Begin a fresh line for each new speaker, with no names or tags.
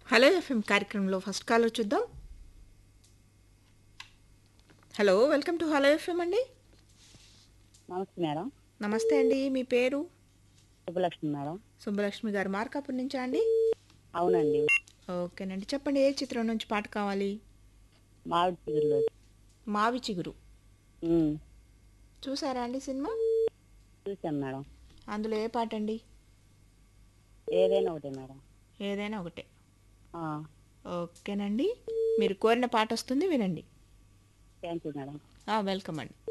hello FM కార్యక్రమంలో first call చూద్దాం hello welcome to hello FM అండి
నమస్తే మేడం
నమస్తే అండి మీ పేరు
శుభలక్ష్మి మేడం
సుబ్బలక్ష్మి గారు మార్కాపూర్ నుంచా అండి
అవునండి
ఓకేనండి చెప్పండి ఏ చిత్రం నుంచి పాట కావాలి
మామిడి చిగురులో
మావి చిగురు
ఉమ్,
చూసారా అండి సినిమా
చూశాను మేడం
అందులో ఏ పాట అండి
ఏదైనా ఒకటే మేడం
ఏదైనా ఒకటే
ఆ,
ఓకేనండి మీరు కోరిన పాట వస్తుంది వినండి
థ్యాంక్ యూ మేడం
వెల్కమ్ అండి